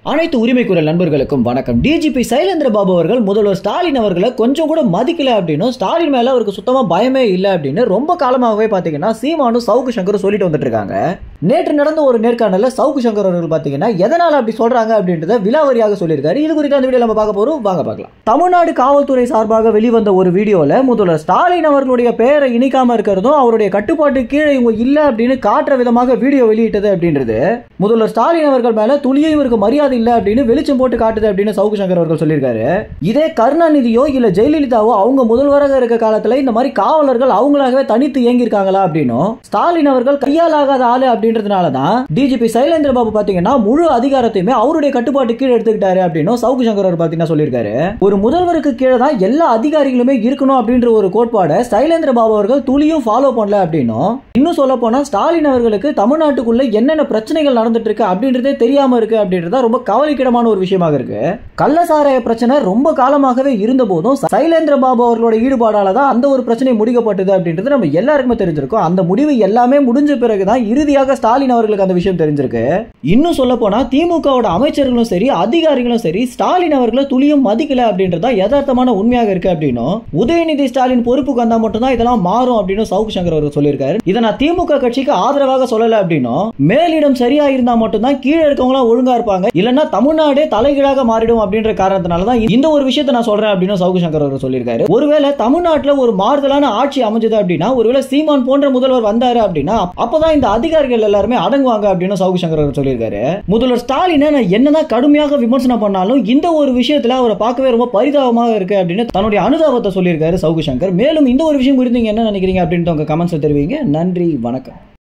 அனைத்து உரிமை குரல் நண்பர்களுக்கும் வணக்கம் டிஜிபி சைலேந்திர பாபு அவர்கள் முதல்வர் ஸ்டாலின் அவர்களை கொஞ்சம் கூட மதிக்கல அப்படின்னும் ஸ்டாலின் மேல அவருக்கு சுத்தமா பயமே இல்லை அப்படின்னு ரொம்ப காலமாகவே பாத்தீங்கன்னா சீமானும் சவுக்கு சங்கரும் சொல்லிட்டு வந்துட்டு இருக்காங்க நேற்று நடந்த ஒரு நேர்காணல்ல சவுக்கு சங்கர் அவர்கள் பாத்தீங்கன்னா எதனால அப்படி சொல்றாங்க அப்படின்றத விலாவரியாக சொல்லியிருக்காரு இது குறித்து அந்த வீடியோ நம்ம பார்க்க போறோம் வாங்க பார்க்கலாம் தமிழ்நாடு காவல்துறை சார்பாக வெளிவந்த ஒரு வீடியோல முதல்வர் ஸ்டாலின் அவர்களுடைய பெயரை இணைக்காம இருக்கிறதும் அவருடைய கட்டுப்பாட்டு கீழே இவங்க இல்ல அப்படின்னு காட்டுற விதமாக வீடியோ வெளியிட்டது அப்படின்றது முதல்வர் ஸ்டாலின் அவர்கள் மேல துளியும் இவருக்கு மரியாதை இல்ல அப்படின்னு வெளிச்சம் போட்டு காட்டுது அப்படின்னு சவுக்கு சங்கர் அவர்கள் சொல்லியிருக்காரு இதே கருணாநிதியோ இல்ல ஜெயலலிதாவோ அவங்க முதல்வராக இருக்க காலத்துல இந்த மாதிரி காவலர்கள் அவங்களாகவே தனித்து இயங்கியிருக்காங்களா அப்படின்னும் ஸ்டாலின் அவர்கள் கையாலாகாத ஆளு அப்படின்றதுனால தான் டிஜிபி சைலேந்திர பாபு பாத்தீங்கன்னா முழு அதிகாரத்தையுமே அவருடைய கட்டுப்பாட்டு கீழே எடுத்துக்கிட்டாரு அப்படின்னு சவுக்கு சங்கர் அவர் பாத்தீங்கன்னா சொல்லியிருக்காரு ஒரு முதல்வருக்கு கீழே தான் எல்லா அதிகாரிகளுமே இருக்கணும் அப்படின்ற ஒரு கோட்பாடை சைலேந்திர பாபு அவர்கள் துளியும் ஃபாலோ பண்ணல அப்படின்னும் இன்னும் சொல்ல போனா ஸ்டாலின் அவர்களுக்கு தமிழ்நாட்டுக்குள்ள என்னென்ன பிரச்சனைகள் நடந்துட்டு இருக்கு அப்படின்றதே தெரியாம இருக்கு அப்படின்றதா ரொம்ப கவலைக்கிடமான ஒரு விஷயமாக இருக்கு கள்ளசாராய பிரச்சனை ரொம்ப காலமாகவே இருந்த போதும் சைலேந்திர பாபு அவர்களோட ஈடுபாடால தான் அந்த ஒரு பிரச்சனை முடிக்கப்பட்டது அப்படின்றது நம்ம எல்லாருக்குமே தெரிஞ்சிருக்கும் அந்த முடிவு எல்லாமே முடிஞ்ச பிறகுதான் இறுதியாக ஸ்டாலின் அவர்களுக்கு அந்த விஷயம் தெரிஞ்சிருக்கு இன்னும் சொல்ல போனா திமுகவோட அமைச்சர்களும் சரி அதிகாரிகளும் சரி ஸ்டாலின் அவர்களை துளியும் மதிக்கல அப்படின்றதா யதார்த்தமான உண்மையாக இருக்கு அப்படின்னும் உதயநிதி ஸ்டாலின் பொறுப்புக்கு வந்தா மட்டும்தான் இதெல்லாம் மாறும் அப்படின்னு சவுக்கு சங்கர் அவர்கள் சொல்லியிருக்காரு இதை நான் திமுக கட்சிக்கு ஆதரவாக சொல்லல அப்படின்னும் மேலிடம் சரியா இருந்தா மட்டும்தான் கீழே இருக்கவங்களாம் ஒழுங்கா இருப்பாங்க இல்லைன்னா தமிழ்நாடே தலைகீழாக மாறிடும் அப்படின்ற காரணத்தினால தான் இந்த ஒரு விஷயத்தை நான் சொல்றேன் அப்படின்னு சவுக்கு சங்கர் அவர்கள் சொல்லியிருக்காரு ஒருவேளை தமிழ்நாட்டில் ஒரு மாறுதலான ஆட்சி அமைஞ்சது அப்படின்னா ஒருவேளை சீமான் போன்ற முதல்வர் வந்தாரு அப்படின்னா அப்பதான் இந்த அதிகாரிகள் எல்லாருமே அடங்குவாங்க அப்படின்னு சவுக்கு சங்கர் அவர்கள் சொல்லியிருக்காரு முதல்வர் ஸ்டாலினை நான் என்னதான் கடுமையாக விமர்சனம் பண்ணாலும் இந்த ஒரு விஷயத்துல அவரை பார்க்கவே ரொம்ப பரிதாபமாக இருக்கு அப்படின்னு தன்னுடைய அனுதாபத்தை சொல்லியிருக்காரு சவுக்கு சங்கர் மேலும் இந்த ஒரு விஷயம் குறித்து நீங்க என்ன நினைக்கிறீங்க அப்படின்ட்டு உங்க கமெண்ட்ஸ் தெரிவிங்க நன்றி வணக்கம்